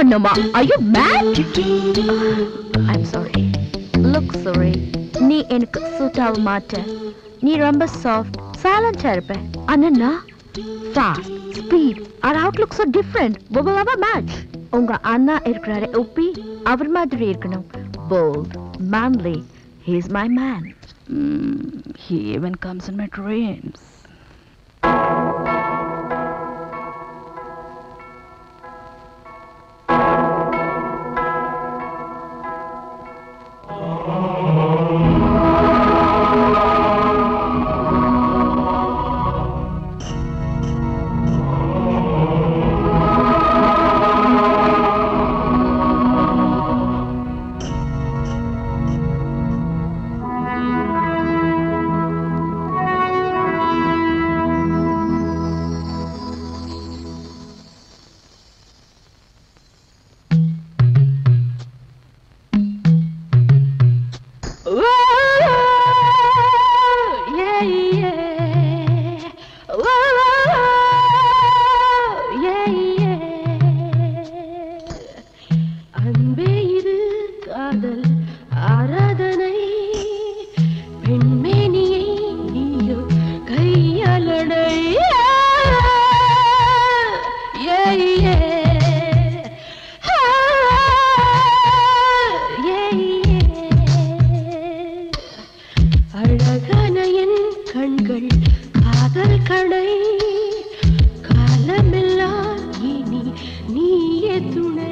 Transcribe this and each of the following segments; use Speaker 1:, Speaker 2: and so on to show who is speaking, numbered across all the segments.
Speaker 1: பண்ணுமா ஐயோ mad I'm sorry look sorry நீ எனக்கு சூட் ஆக மாட்ட நீ ரொம்ப சாஃப்ட் சைலண்டா இருப்ப ஆனா நான் fast speed our outlook so different we will have a match உங்க அண்ணா இருக்கிறாரு ஒப்பி அவர் மாதிரி இருக்கணும் bold manly he is my man mm, he even comes in my dreams அன்பே இது காதல் ஆராதனை பெண்மேனியை நீயோ கையாளடை Yeah, yeah. Yeah, yeah. அழகான என் கண்கள் காதல் கடை காலமெல்லாம் இனி நீயே துணை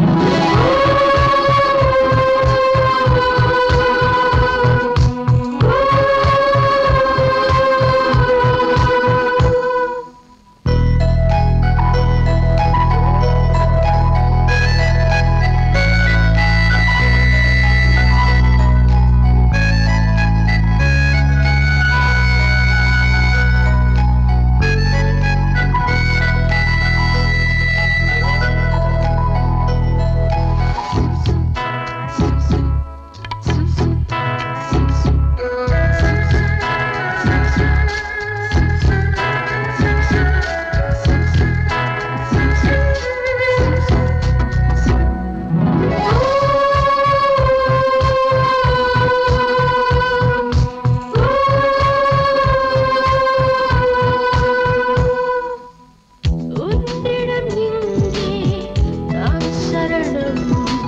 Speaker 1: உன்னிடம் இங்கே நான் சரணம்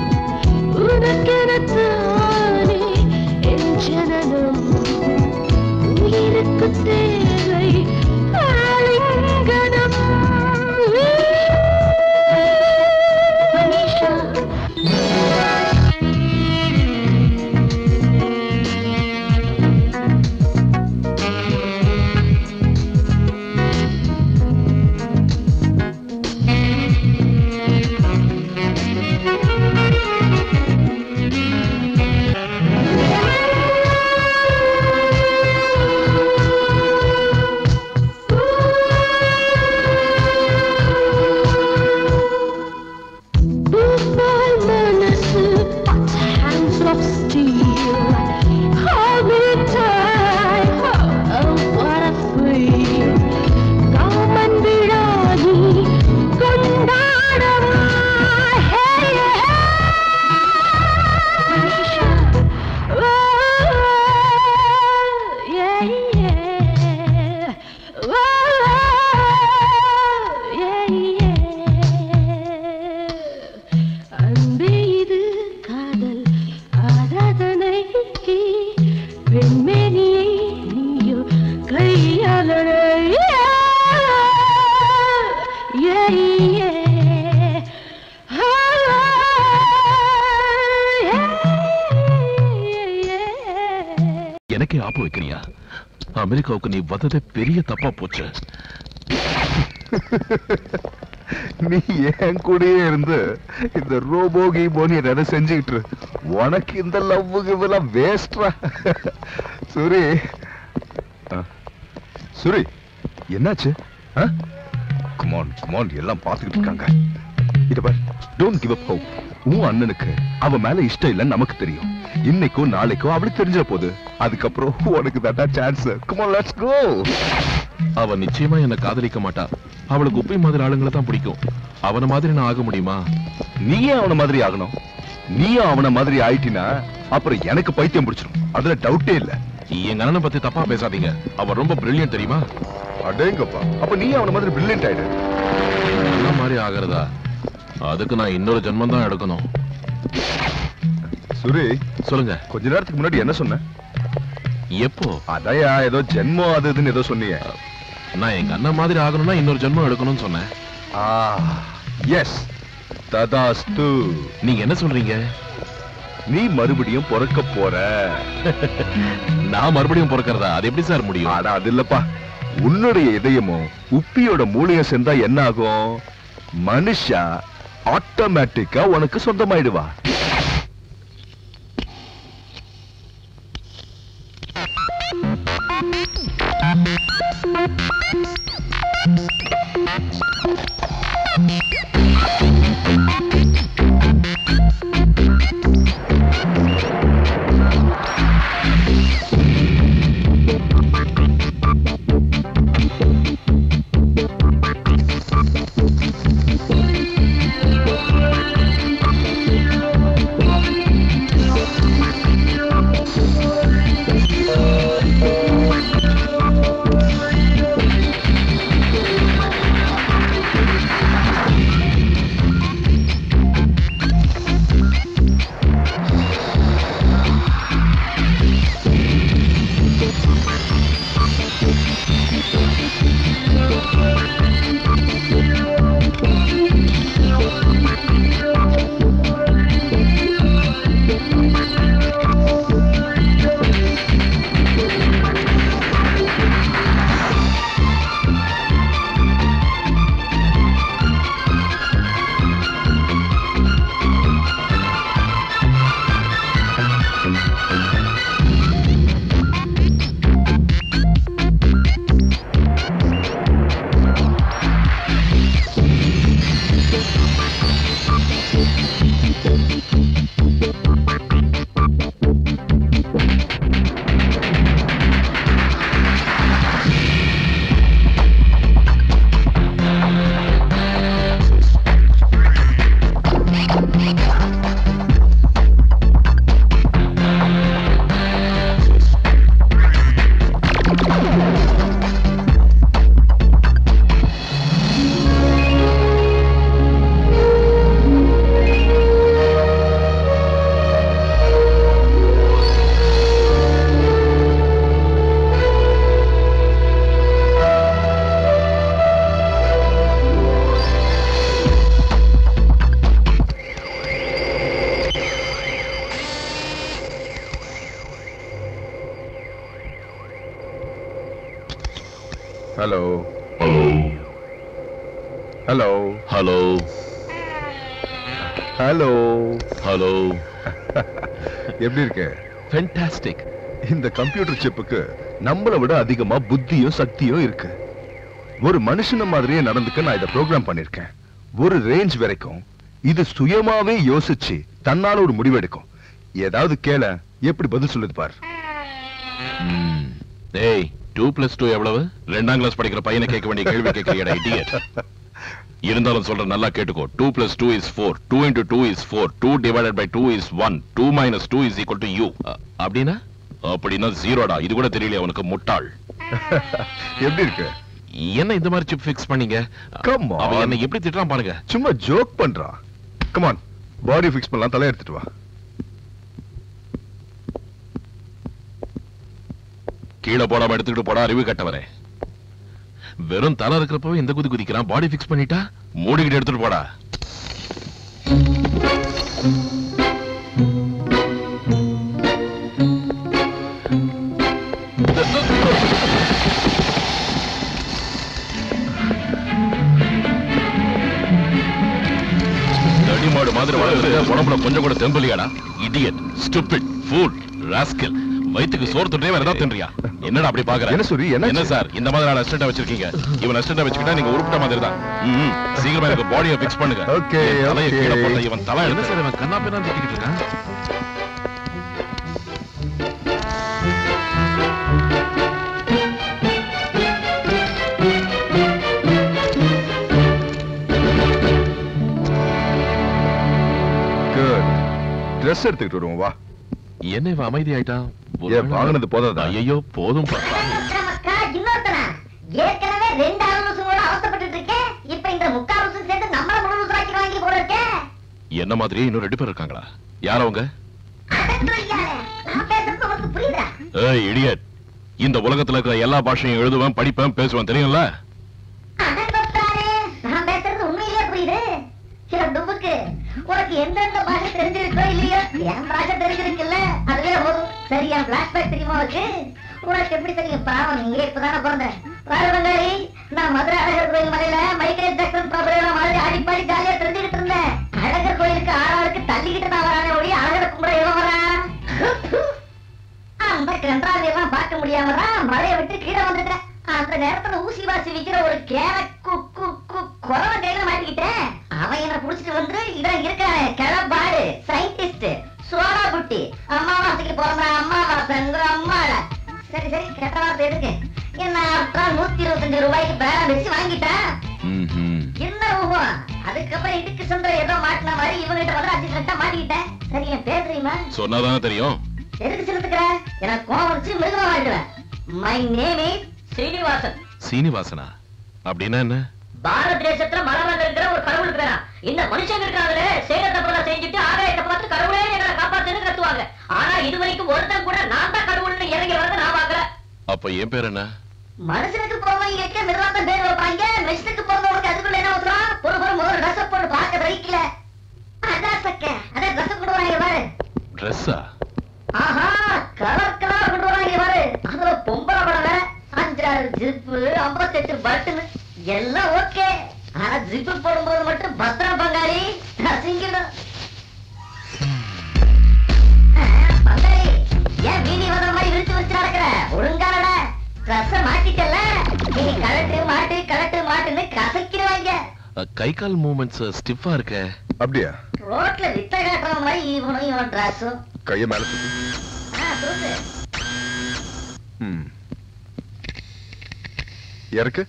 Speaker 1: உனக்கெனத்தானே என் ஜனனம் உயிருக்கு தேவை ஆலிங்கனம் மனிஷா Football மனசு hands of steel Hold me tight Oh what a thrill காமன் விழாதி கொண்டாடவா Hey hey Oh yeah yeah Oh yeah yeah அன்பே இது காதல் ஆராதனை பெண்மேனியை நீயோ கையாளரை Yeah, yeah. Oh, yeah, yeah.
Speaker 2: எனக்கே ஆப்பு வைக்கிறியா அமெரிக்காவுக்கு நீ வந்ததே பெரிய தப்பா போச்சு
Speaker 3: நீ என் கூடயே இருந்து இந்த ரோபோ கீபோன்னு எதை செஞ்சுக்கிட்டு இரு. உனக்கு இந்த லவ் கிவெல்லாம் வேஸ்ட்ரா சுரி ஆ. சுரி என்னாச்சு குமான் குமான் எல்லாம் பார்த்துக்கிட்டு இருக்காங்க இத பார் டோன்ட் கிவ் அப் ஹோப் உன் அண்ணனுக்கு அவ மேல இஷ்டம் இல்லைன்னு நமக்கு தெரியும் இன்னைக்கோ நாளைக்கோ அப்படி தெரிஞ்ச போது அதுக்கப்புறம் உனக்கு தட்டா சான்ஸ் குமான் லெட்ஸ் கோ
Speaker 2: அவ நிச்சயமா என்ன காதலிக்க மாட்டா அவளுக்கு உப்பை மாதிரி ஆளுங்களை தான் பிடிக்கும் அவன மாதிரி நான் ஆக முடியுமா
Speaker 3: நீயே அவன மாதிரி ஆகணும் நீயும் அவன மாதிரி ஆயிட்டினா அப்புறம் எனக்கு பைத்தியம் பிடிச்சிடும் அதுல டவுட்டே இல்ல
Speaker 2: எங்க அண்ணனை பத்தி தப்பா பேசாதீங்க அவன் ரொம்ப பிரில்லியன்ட் தெரியுமா
Speaker 3: அடேங்கப்பா அப்ப நீ அவன மாதிரி பிரில்லியன்ட் ஆயிடு
Speaker 2: எங்க அண்ணன் மாதிரி ஆகிறதா அதுக்கு நான் இன்னொரு ஜென்மம் தான் எடுக்கணும்
Speaker 3: சுரே
Speaker 2: சொல்லுங்க
Speaker 3: கொஞ்ச நேரத்துக்கு முன்னாடி என்ன சொன்ன
Speaker 2: எப்போ
Speaker 3: அதையா ஏதோ ஜென்மம் அது இதுன்னு ஏதோ சொன்னீங்க
Speaker 2: நான் எங்க அண்ணன் மாதிரி ஆகணும்னா இன்னொரு ஜென்மம் எடுக்கணும்னு சொன்னேன்
Speaker 3: ஆ எஸ் ததாஸ்து
Speaker 2: நீங்க என்ன சொல்றீங்க
Speaker 3: நீ மறுபடியும் பிறக்க போற
Speaker 2: நான் மறுபடியும் பிறக்கிறதா அது எப்படி சார் முடியும்
Speaker 3: ஆனா அது இல்லப்பா உன்னுடைய இதயமும் உப்பியோட மூளையும் சேர்ந்தா என்ன ஆகும் மனுஷா ஆட்டோமேட்டிக்கா உனக்கு சொந்தமாயிடுவா hello hello
Speaker 2: hello
Speaker 3: hello
Speaker 2: hello
Speaker 3: எப்படி இருக்க
Speaker 2: ஃபென்டாஸ்டிக்
Speaker 3: இந்த கம்ப்யூட்டர் சிப்புக்கு நம்மளை விட அதிகமா புத்தியும் சக்தியும் இருக்கு ஒரு மனுஷன மாதிரியே நடந்துக்க நான் இதை ப்ரோக்ராம் பண்ணிருக்கேன் ஒரு ரேஞ்ச் வரைக்கும் இது சுயமாவே யோசிச்சு தன்னால ஒரு முடிவெடுக்கும் ஏதாவது கேள எப்படி பதில் சொல்லுது பார்
Speaker 2: டேய் டூ பிளஸ் டூ எவ்வளவு ரெண்டாம் கிளாஸ் படிக்கிற பையனை கேட்க வேண்டிய கேள்வி கேட்கிறியடா இடியட் இருந்தாலும் சொல்ற நல்லா கேட்டுக்கோ two plus two is four two into two is four two divided by two is one two minus two is equal to you அப்படின்னா அப்படின்னா ஜீரோடா இது கூட தெரியல உனக்கு முட்டாள்
Speaker 3: எப்படி இருக்கு
Speaker 2: என்ன இந்த மாதிரி சிப் ஃபிக்ஸ் பண்ணீங்க
Speaker 3: Come on.
Speaker 2: அவன் என்ன எப்படி திட்டுறான் பாருங்க
Speaker 3: சும்மா ஜோக் பண்றான் கமான் பாடி ஃபிக்ஸ் பண்ணலாம் தலை எடுத்துட்டு வா
Speaker 2: கீழே போடாம எடுத்துக்கிட்டு போடா அறிவு கட்டவரே வெறும் தலை இருக்கிறப்பவே இந்த குதி குதிக்கிறான் பாடி ஃபிக்ஸ் பண்ணிட்டா மூடிக்கிட்டு எடுத்துட்டு போடா தடிமாடு மாதிரி வளர்ந்து உடம்புல கொஞ்சம் கூட தெம்பலியாடா இடியட் ஸ்டூபிட் ஃபூல் ராஸ்கல் வயித்துக்கு சோறு தொட்டே வேற ஏதாவது தின்றியா என்னடா அப்படி பாக்குற
Speaker 3: என்ன சூரி, என்னாச்சு?
Speaker 2: என்ன சார் இந்த மாதிரி ஆள் அசிஸ்டன்ட் வச்சிருக்கீங்க இவன் அசிஸ்டன்ட் வச்சுக்கிட்டா நீங்க உருப்பிட்ட மாதிரி தான் ம்ம். சீக்கிரமா எனக்கு பாடியை ஃபிக்ஸ் பண்ணுங்க
Speaker 3: Okay,
Speaker 2: என் தலையை
Speaker 3: okay.
Speaker 2: கீழே போட்ட இவன் தலை என்ன சார் இவன் கண்ணா பேனா திட்டிட்டு இருக்கான்
Speaker 3: ட்ரெஸ் எடுத்துக்கிட்டு வருவோம் வா
Speaker 2: என்ன இவன் அமைதி ஆயிட்டான்
Speaker 3: ஏன் வாங்கினது போதாதா?
Speaker 2: ஐயோ போதும்
Speaker 4: நமக்கா இன்னொருத்தனா ஏற்கனவே ரெண்டு அலுவலகம் கூட அவசரப்பட்டு இருக்கேன் இப்ப இந்த முக்கால் வருஷம் சேர்த்து நம்மள முழு வருஷம் வாங்கி போல இருக்கேன்
Speaker 2: என்ன மாதிரியே இன்னும் ரெண்டு பேர் இருக்காங்களா யார் அவங்க
Speaker 4: அடக்குறியாலே. நான் பேசுறது உனக்கு புரியுதா
Speaker 2: ஏய் இடியட் இந்த உலகத்துல இருக்கிற எல்லா பாஷையும் எழுதுவேன் படிப்பேன் பேசுவேன் தெரியும்ல
Speaker 4: அடங்கொத்தாரே, நான் பேசுறது உண்மையிலே புரியுது சில டுபுக்கு உனக்கு எந்தெந்த பாஷை தெரிஞ்சிருக்கோ இல்லையோ என் பாஷை தெரிஞ்சிருக்குல்ல அதுவே போதும் சரியா பிளாஷ்பேக் தெரியுமா உனக்கு உனக்கு எப்படி தெரியும் பாவம் நீங்க இப்பதானே பிறந்த பாரு பங்காளி நான் மதுரை அழகர் கோயில் மலையில மைக்கேல் ஜாக்சன் பிரபலம் மாதிரி ஆடிப்பாடி ஜாலியா தெரிஞ்சுக்கிட்டு இருந்தேன் அழகர் கோயிலுக்கு ஆறாளுக்கு தள்ளிக்கிட்டு நான் வரானே ஒளி அழகரை கும்பிட எவன் வரான் அந்த கன்றாவை எல்லாம் பார்க்க முடியாம தான் மலையை விட்டு கீழே வந்துட்டேன் அந்த நேரத்துல ஊசி வாசி விக்கிற ஒரு கேன குக்கு குறவ கையில மாட்டிக்கிட்டேன் அவன் என்ன புடிச்சிட்டு வந்து இதான் இருக்கானே கிளப்பாடு சயின்டிஸ்ட் சோடா புட்டி அம்மாவாசைக்கு பிறந்த அம்மாவாசைங்கிற அம்மாட சரி சரி கெட்ட வார்த்தை எதுக்கு என்ன அப்புறம் நூத்தி இருபத்தஞ்சு ரூபாய்க்கு பேரம் வச்சு வாங்கிட்டேன்
Speaker 2: ம்ஹும்.
Speaker 4: என்ன ஊகம் அதுக்கப்புறம் இதுக்கு சொந்த ஏதோ மாட்டின மாதிரி இவங்கிட்ட வந்து அஞ்சு கட்டா மாட்டிக்கிட்டேன் சரி என் பேர் தெரியுமா
Speaker 2: சொன்னாதானே தெரியும்
Speaker 4: எதுக்கு செலுத்துக்கிற எனக்கு கோவம் வச்சு மிருகமா வாழ்ந்துவேன் மை நேம் இஸ் ஸ்ரீனிவாசன்
Speaker 2: சீனிவாசனா அப்படின்னா என்ன
Speaker 4: பாரத தேசத்துல மலர்ந்து இருக்கிற ஒரு கடவுளுக்கு வேணாம் இந்த மனுஷங்க இருக்காங்களே செய்யற தப்பெல்லாம் செஞ்சுட்டு ஆகாயத்தை பார்த்து கடவுளே எங்களை காப்பாத்துன்னு கத்துவாங்க ஆனா இது வரைக்கும் ஒருத்தன் கூட நான் தான் கடவுள்னு இறங்கி வரத நான் பாக்கல
Speaker 2: அப்ப என் பேர் என்ன
Speaker 4: மனுஷனுக்கு பிறந்தவங்க மிருகத்தான் பேர் வைப்பாங்க மெஷினுக்கு பிறந்தவங்களுக்கு அதுக்குள்ள என்ன அவசரம் பொறு பொறு முதல் ட்ரெஸ் போட்டு பார்க்க வைக்கல அதான் சக்க அதான் ட்ரெஸ் கொண்டு வராங்க பாரு
Speaker 2: ட்ரெஸ்ஸா
Speaker 4: ஆஹா கலர் கலர் கொண்டு வராங்க பாரு அதுல பொம்பளை படம் வேற அஞ்சாறு ஜிப்பு ஐம்பத்தெட்டு பட்டுன்னு எல்லாம் ஓகே ஆனா ஜிப்பு போடும்போது மட்டும் பத்திரம் பங்காளி அசிங்கிடும் ஆ, பங்காளி ஏன் வீதி வந்த மாதிரி விரிச்சு விரிச்சு நடக்கிற ஒழுங்கானட ட்ரெஸ் மாட்டிட்டல நீ கலட்டு மாட்டு கலட்டு மாட்டுன்னு கசக்கிடுவாங்க
Speaker 2: அ, கை கால் மூமெண்ட்ஸ் ஸ்டிஃபா இருக்க
Speaker 3: அப்படியா
Speaker 4: ரோட்ல வித்த காட்டுற மாதிரி இவனும் இவன் ட்ரெஸ்ஸும்
Speaker 3: கைய மேல தூக்கு.
Speaker 4: ஆ தூக்கு
Speaker 3: ம். இறக்கு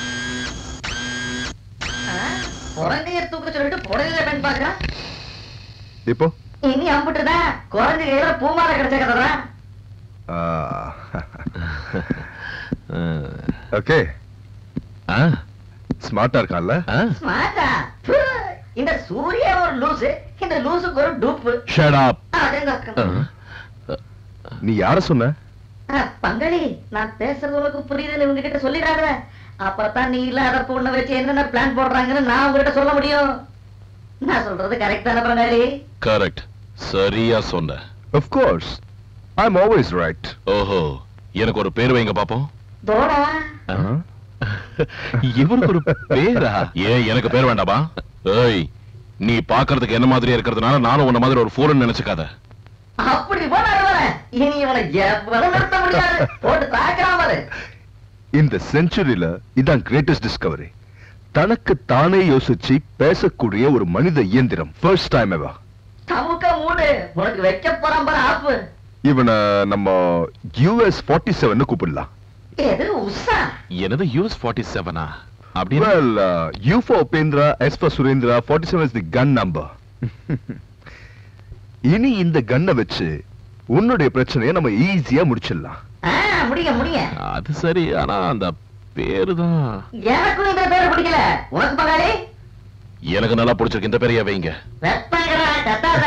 Speaker 4: குழந்தைய தூக்க சொல்லிட்டு புடவையில பெண் பாக்குறான்
Speaker 3: இப்போ
Speaker 4: இனி அம்புட்டுதா குழந்தை கையில பூமாலை கிடைச்ச கதை
Speaker 3: ஓகே
Speaker 2: ஆ,
Speaker 3: ஸ்மார்ட்டா இருக்கான்ல
Speaker 2: ஆ.
Speaker 4: ஸ்மார்ட்டா ப்பு, இந்த சூர்யா ஒரு லூசு இந்த லூசுக்கு ஒரு டூப்பு
Speaker 2: Shut up.
Speaker 4: அடங்கக்கம்.
Speaker 2: ஆ.
Speaker 3: நீ யார சொன்ன
Speaker 4: ஆ, பங்காளி நான் பேசுறது உனக்கு புரியுதுன்னு இவங்க கிட்ட சொல்லிடாத அப்பதான் நீ இல்லாத பொண்ணை வச்சு என்னென்ன பிளான் போடுறாங்கன்னு நான் உங்ககிட்ட சொல்ல முடியும் நான் சொல்றது கரெக்ட் தானே பங்காளி
Speaker 2: கரெக்ட் சரியா சொன்ன
Speaker 3: of course i'm always right
Speaker 2: ஓஹோ எனக்கு ஒரு பேர் வைங்க பாப்போம்
Speaker 4: தோடா
Speaker 2: ஆ? இவருக்கு ஒரு பேரா ஏன் எனக்கு பேர் வேண்டாமா ஏய் நீ பாக்குறதுக்கு என்ன மாதிரி இருக்கிறதுனால நானும் உன்ன மாதிரி ஒரு ஃபூரன் நினைச்சுக்காத
Speaker 4: அப்படி போன இனி இவனை எவ்வளவு நிறுத்த முடியாது போட்டு தாக்குறான் பாரு
Speaker 3: இந்த செஞ்சுரியில இதான் கிரேட்டஸ்ட் டிஸ்கவரி தனக்கு தானே யோசிச்சு பேசக்கூடிய ஒரு மனித இயந்திரம் ஃபர்ஸ்ட் டைம் எவா
Speaker 4: தமுக்க மூடு உனக்கு வைக்க போறான் பாரு ஆப்பு
Speaker 3: இவனை நம்ம யூஎஸ் ஃபார்ட்டி செவன் கூப்பிடலாம்
Speaker 4: எது உஷா
Speaker 2: எனது யூஎஸ் ஃபார்ட்டி செவனா அப்படின்னு
Speaker 3: Well, uh, U for Upendra, S for Surendra, 47 is the gun number. இனி இந்த கன்னை வச்சு உன்னுடைய பிரச்சனையை நம்ம ஈஸியா முடிச்சிடலாம்
Speaker 4: ஆ, முடிங்க முடிங்க
Speaker 2: அது சரி ஆனா அந்த பேரு தான்
Speaker 4: எனக்கும் இந்த பேர் பிடிக்கல உனக்கு பங்காளி
Speaker 2: எனக்கு நல்லா பிடிச்சிருக்கு இந்த பேரையா வைங்க
Speaker 4: வெப்பங்கடா கத்தாத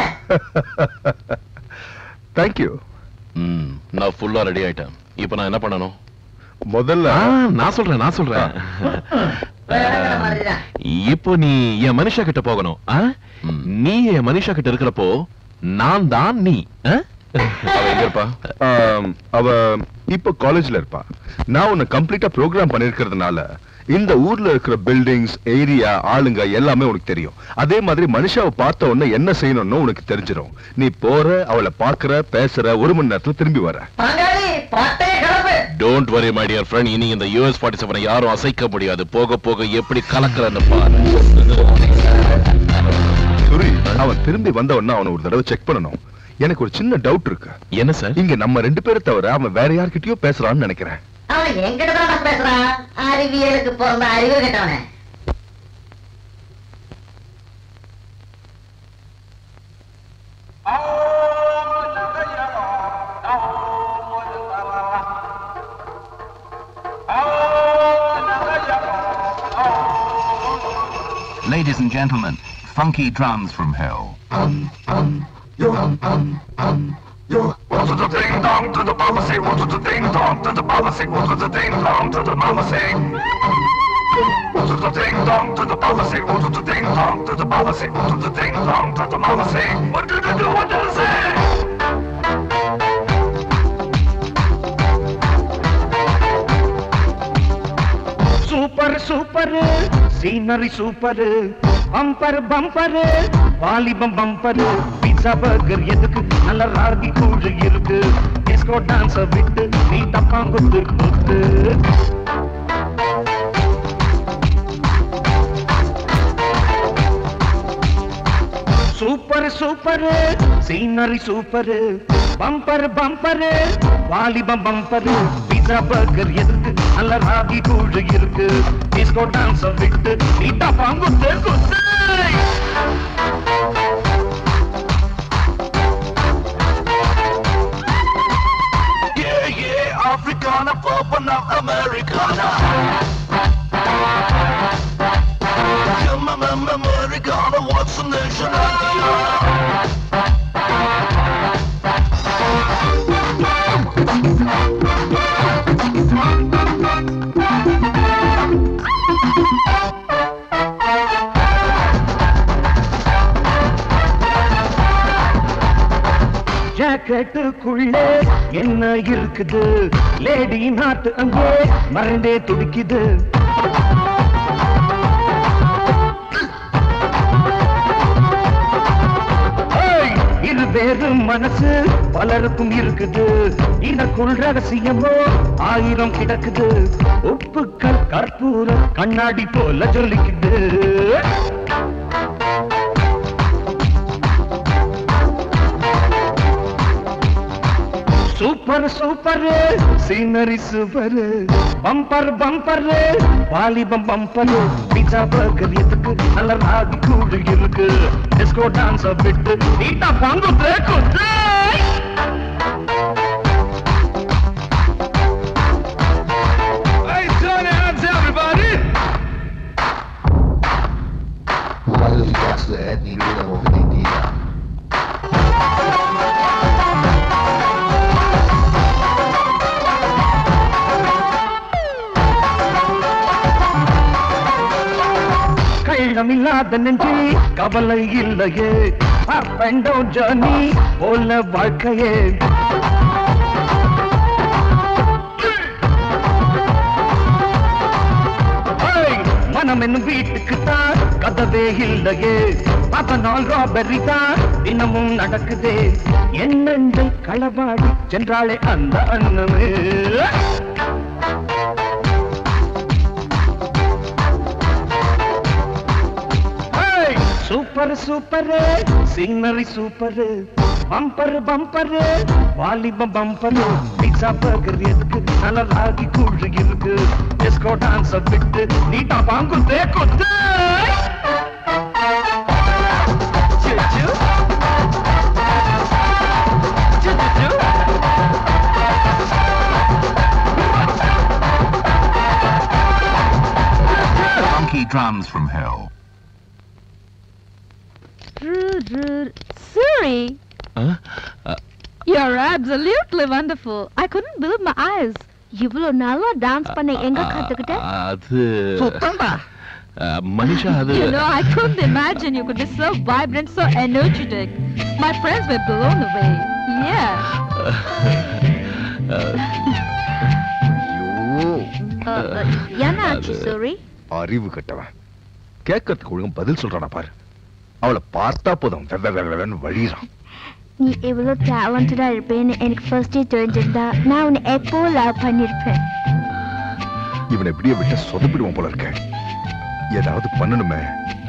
Speaker 3: தேங்க்யூ
Speaker 2: ம் நான் ஃபுல்லா ரெடி ஆயிட்டேன் இப்போ நான் என்ன பண்ணணும்
Speaker 3: முதல்ல
Speaker 2: ஆ, நான் சொல்றேன் நான் சொல்றேன்
Speaker 4: வேற மாதிரிதான்
Speaker 2: இப்போ நீ என் மனுஷா கிட்ட போகணும் ஆ? நீ என் மனுஷா கிட்ட இருக்கிறப்போ நான் தான் நீ ஆ?
Speaker 3: அவ எங்க இருப்பா ஆம், அவ இப்ப காலேஜ்ல இருப்பா நான் உன்னை கம்ப்ளீட்டா ப்ரோக்ராம் பண்ணிருக்கிறதுனால இந்த ஊர்ல இருக்கிற பில்டிங்ஸ் ஏரியா ஆளுங்க எல்லாமே உனக்கு தெரியும் அதே மாதிரி மனுஷாவை பார்த்த உடனே என்ன செய்யணும்னு உனக்கு தெரிஞ்சிடும் நீ போற அவளை பாக்குற பேசுற ஒரு மணி நேரத்துல திரும்பி வர
Speaker 4: பங்காளி பட்டைய கலப்பு
Speaker 2: don't worry my dear friend இனி இந்த யூஎஸ் ஃபார்ட்டி செவனை யாரும் அசைக்க முடியாது போக போக எப்படி கலக்குறன்னு பாரு
Speaker 3: சுரி அவன் திரும்பி வந்த உடனே அவனை ஒரு தடவை செக் பண்ணணும் எனக்கு ஒரு சின்ன டவுட் இருக்கு
Speaker 2: என்ன சார்
Speaker 3: இங்க நம்ம ரெண்டு பேரை தவிர அவன் வேற யார்கிட்டயோ பேசுறான்னு நினைக்கிறேன்
Speaker 4: அவன் எங்கிட்ட தான் பேசுறான் அறிவியலுக்கு பிறந்த அறிவு கேட்டவனே
Speaker 5: All Ladies and gentlemen, funky drums from hell.
Speaker 6: What to the ding dong to the mama sing? What to the ding dong to the mama sing? What to the ding dong to the mama sing? What to the ding dong to the mama sing? What to the ding dong to the mama sing? What to the ding dong to the mama sing? What do they do? What do they say?
Speaker 7: Super super scenery super bumper bumper வாலிபம் bumper pizza burger எதுக்கு நல்ல ராகி கூழ் இருக்கு disco டான்ஸ விட்டு நீ தப்பாங்குத்து குத்து super super scenery super bumper bumper வாலிபம் பம்பர் பீட்சா பர்கர் எதுக்கு நல்ல ராகி கூழ் இருக்கு டிஸ்கோ டான்ஸ விட்டு நீ தப்பாங்குத்து குத்து
Speaker 6: Yeah, yeah, Africana, Popana, Americana. Come on, mama, Americana, what's the nationality?
Speaker 7: ஜாக்கெட்டுக்குள்ளே என்ன இருக்குது லேடி நாட்டு அங்கே மறந்தே துடிக்குது ஏய், இரு வேறு மனசு பலருக்கும் இருக்குது இதற்குள் ரகசியமோ ஆயிரம் கிடக்குது உப்புக்கள் கற்பூரம் கண்ணாடி போல ஜொலிக்குது super super scenery super bumper bumper வாலிபம் பம்பர் பீட்சா பர்கர் எதுக்கு நல்ல ராகி கூடு இருக்கு டிஸ்கோ டான்ஸ் விட்டு நீட்டா பங்கு குத்து Hey, turn your hands, everybody!
Speaker 3: Qual cazzo è di nuovo Valentina?
Speaker 7: கள்ளமில்லாத நெஞ்சு கவலை இல்லையே அப் அண்ட் டவுன் ஜர்னி போல வாழ்க்கையே ஏய், மனம் என்னும் வீட்டுக்கு தான் கதவே இல்லையே அதனால் ராபரி தான் தினமும் நடக்குதே என்னென்று களவாடி சென்றாலே அந்த அண்ணமே ஏய், super super scenery super bumper bumper வாலிபம் பம்பர் பீட்சா பர்கர் எதுக்கு நல்ல ராகி கூழ் இருக்கு டிஸ்கோ டான்ஸ் விட்டு நீட்டா பாங்குத்தே கொத்து சு, சு. சு, சு, சு.
Speaker 5: Funky drums from hell.
Speaker 1: Suri,
Speaker 2: Huh?
Speaker 1: you're absolutely wonderful. I couldn't believe my eyes. இவ்வளவு நல்லா டான்ஸ் பண்ண எங்க கத்துக்கிட்ட
Speaker 2: அது
Speaker 7: சுத்தம்டா
Speaker 2: அஹ், மனிஷா அது
Speaker 1: You know, I couldn't imagine you could be so vibrant, so energetic. My friends were blown away. Yeah.
Speaker 3: ஐயோ
Speaker 1: Uh, uh, என்ன ஆச்சு
Speaker 2: அது-
Speaker 1: சூரி
Speaker 3: அறிவு கட்டவன் கேட்கறதுக்கு ஒழுங்கும் பதில் சொல்றானா பாரு அவளை பார்த்தா போதும் வெ- வெ- வெ- வென்னு வழியிறான்
Speaker 1: நீ இவ்வளவு டேலண்டடா இருப்பேன்னு எனக்கு ஃபர்ஸ்டே தெரிஞ்சிருந்தா நான் உன்னை எப்போ லவ் பண்ணிருப்பேன்
Speaker 3: இவனை இப்படியே விட்டு சொதப்பிடுவோம் போல இருக்க ஏதாவது பண்ணணுமே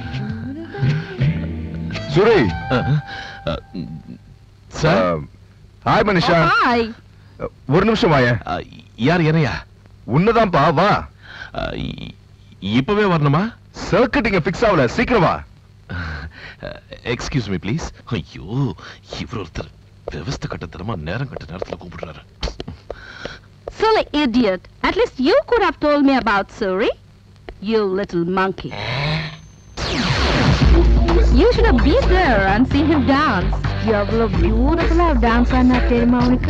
Speaker 3: சுரே
Speaker 2: அஹ், அஹ், சார்
Speaker 3: ஹாய் மனிஷா
Speaker 1: ஹாய்
Speaker 3: அஹ், ஒரு நிமிஷம் வாயேன்
Speaker 2: அஹ், யார் என்னையா
Speaker 3: உன்னதான்ப்பா வா
Speaker 2: அஹ், இ- இப்பவே வரணுமா
Speaker 3: சர்க்கிட் இங்க ஃபிக்ஸ் ஆகல சீக்கிரம் வா
Speaker 2: எக்ஸ்கியூஸ் மீ ப்ளீஸ் ஐயோ இவர் ஒருத்தர் விவஸ்த கட்டத்தனமா நேரம் கட்ட நேரத்துல கூப்பிடுறாரு
Speaker 1: Silly idiot. At least you could have told me about Suri. You little monkey. You should have been there and seen him dance. எவ்வளவு பியூட்டிஃபுல்லா டான்ஸ் ஆனா தெரியுமா உனக்கு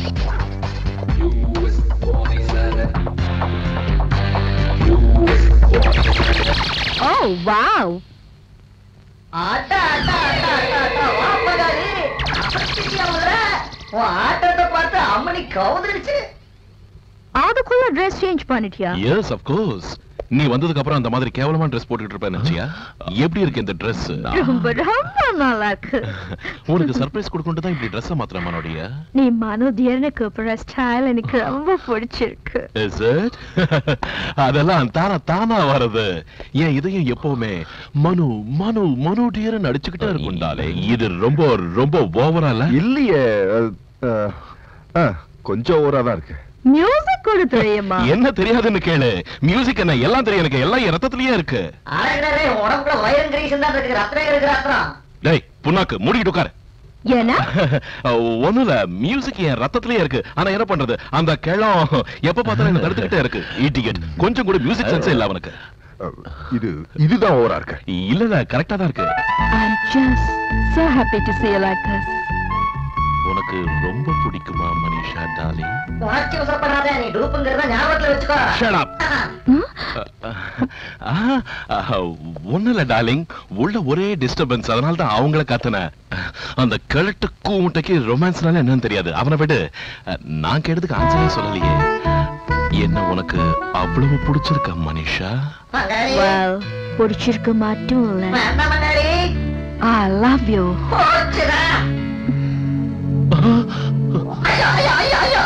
Speaker 1: ஓ வாவ்
Speaker 4: ஆட்டா ஆட்டா ஆட்டா ஆட்டா ஆட்டா வா பங்காளி அசத்திட்டியா முதல்ல உன் ஆட்டத்தை பார்த்து அம்மனி கவுந்துருச்சு
Speaker 1: அதுக்குள்ள ட்ரெஸ் சேஞ்ச் பண்ணிட்டியா
Speaker 2: எஸ் ஆஃப் கோர்ஸ் நீ வந்ததுக்கு அப்புறம் அந்த மாதிரி கேவலமா ட்ரெஸ் போட்டுக்கிட்டு இருப்பேன் நினைச்சியா எப்படி இருக்கு இந்த Dress
Speaker 1: ரொம்ப ரொம்ப நல்லா இருக்கு
Speaker 2: உனக்கு சர்ப்ரைஸ் கொடுக்கணும் தான் இப்படி ட்ரெஸ் மாத்திரம் மனோடியா
Speaker 1: நீ மனோதியர்னு கூப்பிடுற ஸ்டைல் எனக்கு ரொம்ப பிடிச்சிருக்கு
Speaker 2: இஸ் இட் அதெல்லாம் தானா தானா வருது என் இதயம் எப்பவுமே மனு மனு மனு டியர் நடிச்சுக்கிட்டே இருக்கும்டாலே இது ரொம்ப ரொம்ப ஓவரால
Speaker 3: இல்லையே அஹ், அஹ், அஹ், கொஞ்சம் ஓவரா தான் இருக்கு
Speaker 1: மியூசிக் கூட தெரியுமா
Speaker 2: என்ன தெரியாதுன்னு கேளு மியூசிக் என்ன எல்லாம் தெரியும் எனக்கு எல்லாம் என் ரத்தத்திலேயே இருக்கு
Speaker 4: அழகுனரே உடம்புல வயிறு கிரீசன் தான் இருக்கு ரத்தம் இருக்கு ரத்தம்
Speaker 2: டேய் புண்ணாக்கு மூடிட்டு உட்காரு
Speaker 1: ஏன்னா
Speaker 2: ஒண்ணுல மியூசிக் என் ரத்தத்திலேயே இருக்கு ஆனா என்ன பண்றது அந்த கிழம் எப்ப பார்த்தாலும் என்ன தடுத்துக்கிட்டே இருக்கு ஈட்டிகட் கொஞ்சம் கூட மியூசிக் சென்ஸே இல்ல அவனுக்கு
Speaker 3: அஹ், இது இதுதான் ஓவரா இருக்கு
Speaker 2: இல்ல இல்ல கரெக்டா தான் இருக்கு
Speaker 1: I'm just so happy to see you like this.
Speaker 2: உனக்கு ரொம்ப பிடிக்குமா மனிஷா டார்லிங்
Speaker 4: உணர்ச்சி வசப்படாத நீ டூப்புங்கிறத ஞாபகத்துல வச்சுக்கோ
Speaker 2: Shut up. ஒண்ணு இல்ல டார்லிங் உள்ள ஒரே டிஸ்டர்பன்ஸ் அதனால தான் அவங்கள கத்துன அந்த கிழட்டு கூமுட்டைக்கு ரொமான்ஸ்னால என்னன்னு தெரியாது அவனை விடு அஹ், நான் கேட்டதுக்கு ஆன்சரே சொல்லலையே என்ன உனக்கு அவ்வளவு பிடிச்சிருக்கா மனிஷா
Speaker 4: பங்காளி
Speaker 1: Well, பிடிச்சிருக்க மட்டும் இல்ல
Speaker 4: வேண்டாம் பங்காளி
Speaker 1: I love you.
Speaker 4: போச்சுடா ஐயோ ஐயோ ஐயோ ஐயோ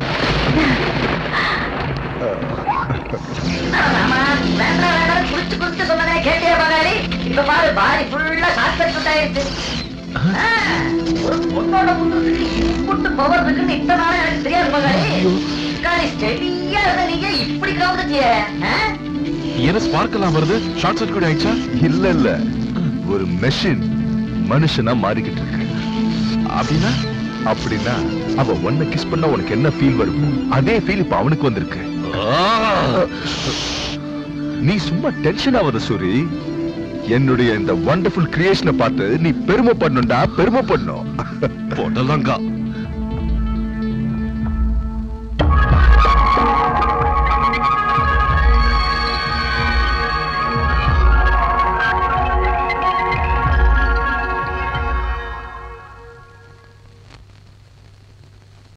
Speaker 4: ஆமா, வேண்டாம் வேண்டாம் குடிச்சு குடிச்சு சொன்னதே கேட்டியா பங்காளி இப்ப பாரு பாடி ஃபுல்லா ஷார்ட் சர்க்யூட் ஆயிடுச்சு ஆ, ஒரு பொண்ணோட முன்னத்துக்கு இம்புட்டு பவர் இருக்குன்னு இத்தனை நாளா எனக்கு தெரியாது பங்காளி பங்காளி ஸ்டெடியா இருந்த நீங்க இப்படி கவுந்துட்டியே ஆ?
Speaker 2: என்ன ஸ்பார்க் எல்லாம் வருது ஷார்ட் சர்க்யூட் ஆயிடுச்சா
Speaker 3: இல்ல இல்ல ஒரு மெஷின் மனுஷனா மாறிக்கிட்டு இருக்கு
Speaker 2: அப்படின்னா
Speaker 3: அப்படின்னா அவ ஒன்ன கிஸ் பண்ணா உனக்கு என்ன ஃபீல் வருமோ அதே ஃபீல் இப்ப அவனுக்கு வந்திருக்கு நீ சும்மா டென்ஷன் ஆகாத சூரி என்னுடைய இந்த வண்டர்ஃபுல் கிரியேஷனை பார்த்து நீ பெருமைப்படணும்டா பெருமைப்படணும்
Speaker 2: போட்டலாங்கா